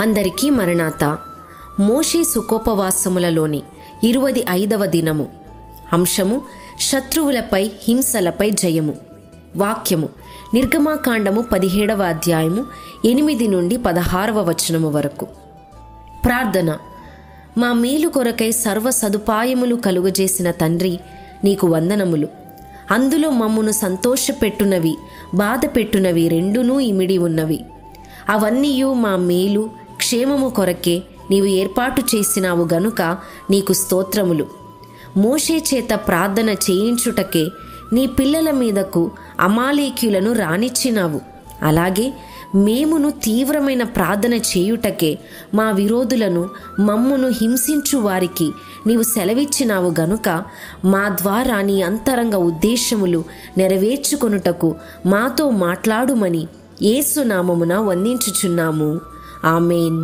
అందరికీ మరణాత మోషే సుకోపవాసములలోని ఇరువది ఐదవ దినము అంశము శత్రువులపై హింసలపై జయము వాక్యము నిర్గమాకాండము పదిహేడవ అధ్యాయము ఎనిమిది నుండి పదహారవ వచనము వరకు ప్రార్థన మా మేలు కొరకై సర్వ సదుపాయములు కలుగజేసిన తండ్రి నీకు వందనములు అందులో మమ్మును సంతోషపెట్టునవి బాధ పెట్టునవి రెండునూ ఇమిడి ఉన్నవి అవన్నీయు మా మేలు క్షేమము కొరకే నీవు ఏర్పాటు చేసినావు గనుక నీకు స్తోత్రములు మోషే చేత ప్రార్థన చేయించుటకే నీ పిల్లల మీదకు అమాలేక్యులను రానిచ్చినావు అలాగే మేమును తీవ్రమైన ప్రార్థన చేయుటకే మా విరోధులను మమ్మును హింసించు వారికి నీవు సెలవిచ్చినావు గనుక మా ద్వారా నీ అంతరంగ ఉద్దేశములు నెరవేర్చుకొనుటకు మాతో మాట్లాడుమని ఏసునామమున వందించుచున్నాము ఆమెన్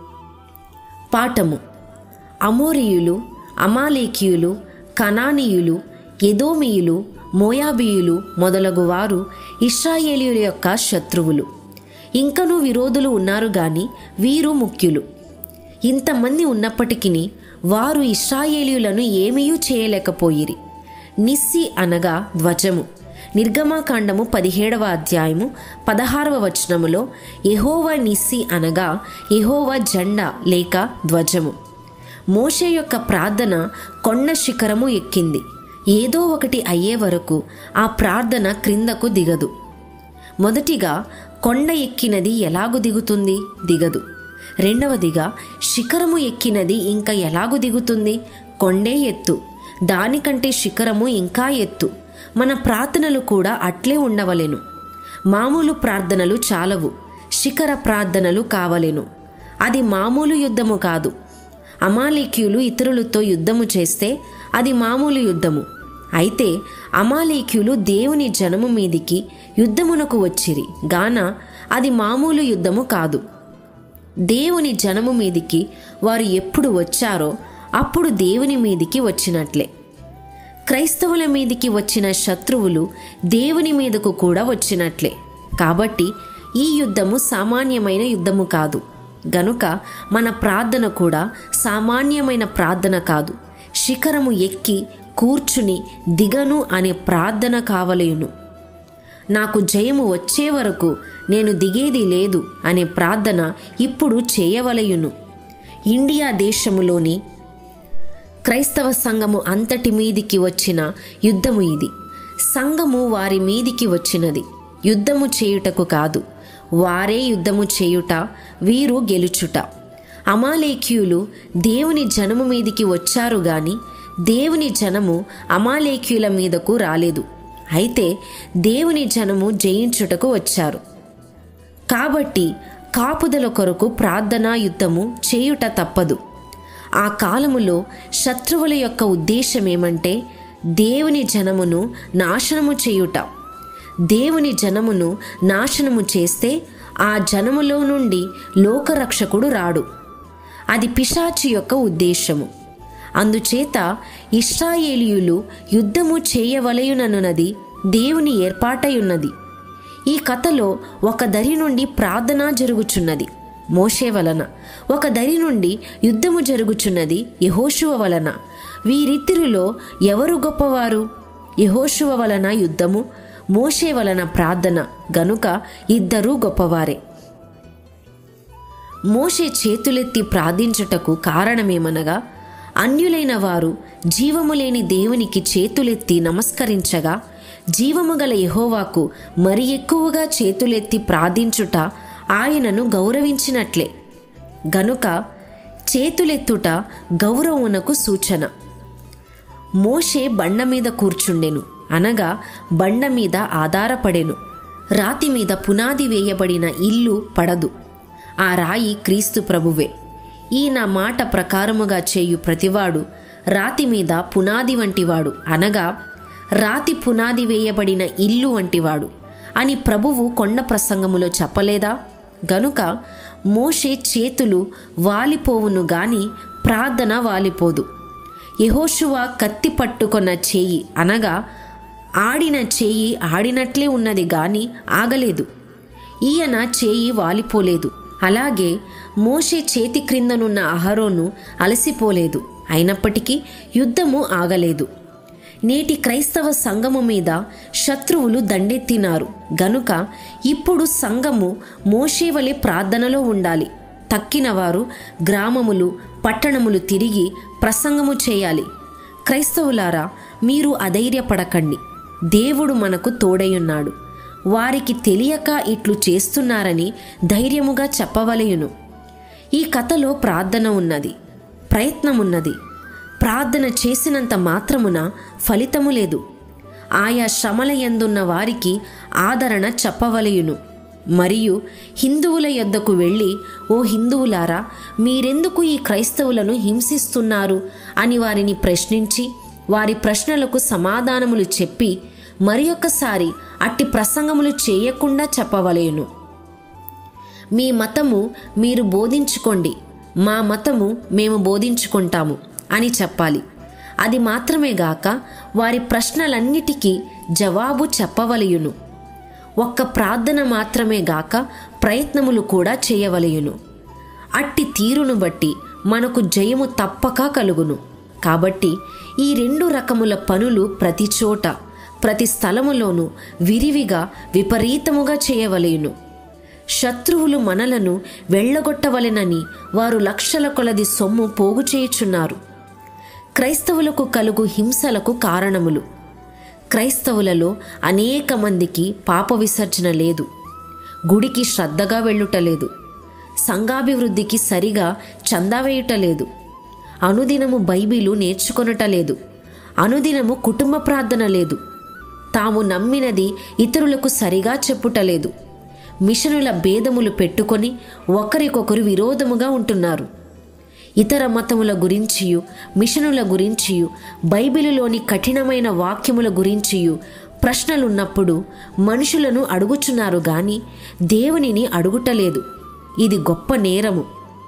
పాఠము అమోరియులు అమాలేకీయులు కనానీయులు ఎదోమియులు మోయాబీయులు మొదలగు వారు ఇస్రాయేలీయుల యొక్క శత్రువులు ఇంకనూ విరోధులు ఉన్నారు గాని వీరు ముఖ్యులు ఇంతమంది ఉన్నప్పటికీ వారు ఇస్రాయేలీయులను ఏమీయూ చేయలేకపోయిరి నిస్సి అనగా ధ్వజము నిర్గమాకాండము పదిహేడవ అధ్యాయము పదహారవ వచనములో యెహోవా నిస్సి అనగా యెహోవా జెండా లేక ధ్వజము మోషే యొక్క ప్రార్థన కొండ శిఖరము ఎక్కింది ఏదో ఒకటి అయ్యే వరకు ఆ ప్రార్థన క్రిందకు దిగదు మొదటిగా కొండ ఎక్కినది ఎలాగు దిగుతుంది దిగదు రెండవదిగా శిఖరము ఎక్కినది ఇంకా ఎలాగు దిగుతుంది కొండే ఎత్తు దానికంటే శిఖరము ఇంకా ఎత్తు మన ప్రార్థనలు కూడా అట్లే ఉండవలెను మామూలు ప్రార్థనలు చాలవు శిఖర ప్రార్థనలు కావలెను అది మామూలు యుద్ధము కాదు అమాలేక్యులు ఇతరులతో యుద్ధము చేస్తే అది మామూలు యుద్ధము అయితే అమాలేక్యులు దేవుని జనము మీదికి యుద్ధమునకు వచ్చిరి గాన అది మామూలు యుద్ధము కాదు దేవుని జనము మీదికి వారు ఎప్పుడు వచ్చారో అప్పుడు దేవుని మీదికి వచ్చినట్లే క్రైస్తవుల మీదికి వచ్చిన శత్రువులు దేవుని మీదకు కూడా వచ్చినట్లే కాబట్టి ఈ యుద్ధము సామాన్యమైన యుద్ధము కాదు గనుక మన ప్రార్థన కూడా సామాన్యమైన ప్రార్థన కాదు శిఖరము ఎక్కి కూర్చుని దిగను అనే ప్రార్థన కావలేను నాకు జయము వచ్చే వరకు నేను దిగేది లేదు అనే ప్రార్థన ఇప్పుడు చేయవలయును ఇండియా దేశములోని క్రైస్తవ సంఘము అంతటి మీదికి వచ్చిన యుద్ధము ఇది సంఘము వారి మీదికి వచ్చినది యుద్ధము చేయుటకు కాదు వారే యుద్ధము చేయుట వీరు గెలుచుట అమాలేక్యులు దేవుని జనము మీదికి వచ్చారు గాని దేవుని జనము అమాలేక్యుల మీదకు రాలేదు అయితే దేవుని జనము జయించుటకు వచ్చారు కాబట్టి కాపుదల కొరకు ప్రార్థనా యుద్ధము చేయుట తప్పదు ఆ కాలములో శత్రువుల యొక్క ఉద్దేశం ఏమంటే దేవుని జనమును నాశనము చేయుట దేవుని జనమును నాశనము చేస్తే ఆ జనములో నుండి లోకరక్షకుడు రాడు అది పిశాచి యొక్క ఉద్దేశము అందుచేత ఇస్రాయేలీయులు యుద్ధము చేయవలయుననున్నది దేవుని ఏర్పాటై ఉన్నది ఈ కథలో ఒక దరి నుండి ప్రార్థన జరుగుచున్నది మోషే వలన ఒక దరి నుండి యుద్ధము జరుగుచున్నది యహోషువ వలన వీరిద్దరిలో ఎవరు గొప్పవారు యహోషువ వలన యుద్ధము మోషే వలన ప్రార్థన గనుక ఇద్దరూ గొప్పవారే మోషే చేతులెత్తి ప్రార్థించుటకు కారణమేమనగా అన్యులైన వారు జీవము లేని దేవునికి చేతులెత్తి నమస్కరించగా జీవము గల యహోవాకు మరి ఎక్కువగా చేతులెత్తి ప్రార్థించుట ఆయనను గౌరవించినట్లే గనుక చేతులెత్తుట గౌరవమునకు సూచన మోషే బండ మీద కూర్చుండెను అనగా బండ మీద ఆధారపడెను రాతి మీద పునాది వేయబడిన ఇల్లు పడదు ఆ రాయి క్రీస్తు ప్రభువే ఈ నా మాట ప్రకారముగా చేయు ప్రతివాడు రాతి మీద పునాది వంటివాడు అనగా రాతి పునాది వేయబడిన ఇల్లు వంటివాడు అని ప్రభువు కొండ ప్రసంగములో చెప్పలేదా గనుక మోషే చేతులు వాలిపోవును గాని ప్రార్థన వాలిపోదు యహోషువ కత్తి పట్టుకొన్న చేయి అనగా ఆడిన చేయి ఆడినట్లే ఉన్నది గాని ఆగలేదు ఈయన చేయి వాలిపోలేదు అలాగే మోషే చేతి క్రిందనున్న అహరోను అలసిపోలేదు అయినప్పటికీ యుద్ధము ఆగలేదు నేటి క్రైస్తవ సంఘము మీద శత్రువులు దండెత్తినారు గనుక ఇప్పుడు సంఘము మోషే వలె ప్రార్థనలో ఉండాలి తక్కిన వారు గ్రామములు పట్టణములు తిరిగి ప్రసంగము చేయాలి క్రైస్తవులారా మీరు అధైర్యపడకండి దేవుడు మనకు తోడయున్నాడు వారికి తెలియక ఇట్లు చేస్తున్నారని ధైర్యముగా చెప్పవలయును ఈ కథలో ప్రార్థన ఉన్నది ప్రయత్నమున్నది ప్రార్థన చేసినంత మాత్రమున ఫలితము లేదు ఆయా శ్రమల యందున్న వారికి ఆదరణ చెప్పవలయును మరియు హిందువుల యొద్దకు వెళ్ళి ఓ హిందువులారా మీరెందుకు ఈ క్రైస్తవులను హింసిస్తున్నారు అని వారిని ప్రశ్నించి వారి ప్రశ్నలకు సమాధానములు చెప్పి మరి ఒక్కసారి అట్టి ప్రసంగములు చేయకుండా చెప్పవలేను మీ మతము మీరు బోధించుకోండి మా మతము మేము బోధించుకుంటాము అని చెప్పాలి అది మాత్రమే గాక వారి ప్రశ్నలన్నిటికీ జవాబు చెప్పవలయును ఒక్క ప్రార్థన మాత్రమే గాక ప్రయత్నములు కూడా చేయవలయును అట్టి తీరును బట్టి మనకు జయము తప్పక కలుగును కాబట్టి ఈ రెండు రకముల పనులు ప్రతి చోట ప్రతి స్థలములోనూ విరివిగా విపరీతముగా చేయవలయును శత్రువులు మనలను వెళ్ళగొట్టవలెనని వారు లక్షల కొలది సొమ్ము పోగు చేయుచున్నారు క్రైస్తవులకు కలుగు హింసలకు కారణములు క్రైస్తవులలో అనేక మందికి పాప విసర్జన లేదు గుడికి శ్రద్ధగా వెళ్ళుటలేదు సంఘాభివృద్ధికి సరిగా చందా వేయుటలేదు అనుదినము బైబిలు నేర్చుకొనటలేదు అనుదినము కుటుంబ ప్రార్థన లేదు తాము నమ్మినది ఇతరులకు సరిగా చెప్పుటలేదు మిషనుల భేదములు పెట్టుకొని ఒకరికొకరు విరోధముగా ఉంటున్నారు ఇతర మతముల గురించియు మిషనుల గురించియు బైబిలులోని కఠినమైన వాక్యముల గురించియు ప్రశ్నలున్నప్పుడు మనుషులను అడుగుచున్నారు గాని దేవునిని అడుగుటలేదు ఇది గొప్ప నేరము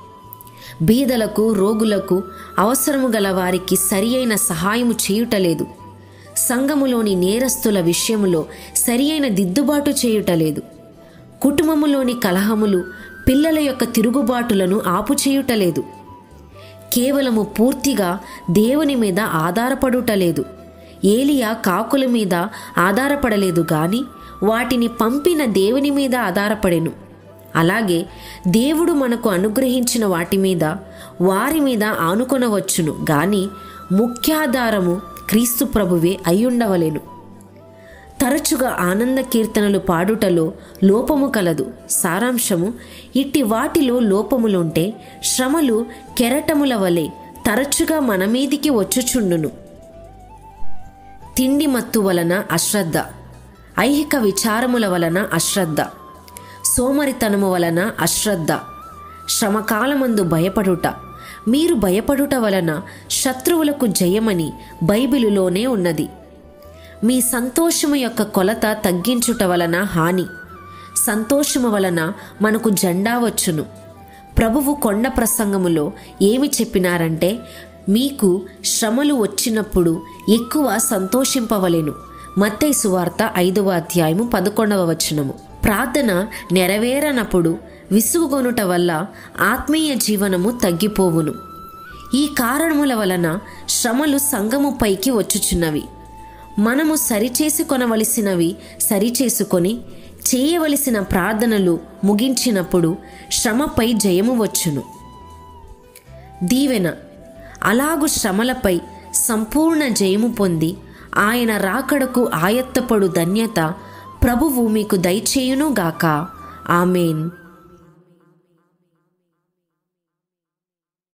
బీదలకు రోగులకు అవసరము గల వారికి సరి అయిన సహాయము చేయుటలేదు సంఘములోని నేరస్తుల విషయములో సరి అయిన దిద్దుబాటు చేయుటలేదు కుటుంబములోని కలహములు పిల్లల యొక్క తిరుగుబాటులను ఆపుచేయుటలేదు కేవలము పూర్తిగా దేవుని మీద ఆధారపడుటలేదు ఏలియా కాకుల మీద ఆధారపడలేదు గాని వాటిని పంపిన దేవుని మీద ఆధారపడెను అలాగే దేవుడు మనకు అనుగ్రహించిన వాటి మీద వారి మీద ఆనుకొనవచ్చును గాని ముఖ్యాధారము క్రీస్తు ప్రభువే అయ్యుండవలెను తరచుగా ఆనంద కీర్తనలు పాడుటలో లోపము కలదు సారాంశము ఇట్టి వాటిలో లోపములుంటే శ్రమలు కెరటముల వలె తరచుగా మన మీదికి వచ్చుచుండును తిండి మత్తు వలన అశ్రద్ధ ఐహిక విచారముల వలన అశ్రద్ధ సోమరితనము వలన అశ్రద్ధ శ్రమకాలమందు భయపడుట మీరు భయపడుట వలన శత్రువులకు జయమని బైబిలులోనే ఉన్నది మీ సంతోషము యొక్క కొలత తగ్గించుట వలన హాని సంతోషము వలన మనకు జెండా వచ్చును ప్రభువు కొండ ప్రసంగములో ఏమి చెప్పినారంటే మీకు శ్రమలు వచ్చినప్పుడు ఎక్కువ సంతోషింపవలెను మత్తయి సువార్త ఐదవ అధ్యాయము పదకొండవ వచనము ప్రార్థన నెరవేరనప్పుడు విసుగుకొనుట వల్ల ఆత్మీయ జీవనము తగ్గిపోవును ఈ కారణముల వలన శ్రమలు సంఘము పైకి వచ్చుచున్నవి మనము సరిచేసుకొనవలసినవి సరిచేసుకొని చేయవలసిన ప్రార్థనలు ముగించినప్పుడు శ్రమపై జయము వచ్చును దీవెన అలాగు శ్రమలపై సంపూర్ణ జయము పొంది ఆయన రాకడకు ఆయత్తపడు ధన్యత ప్రభువు మీకు దయచేయునుగాక ఆమెన్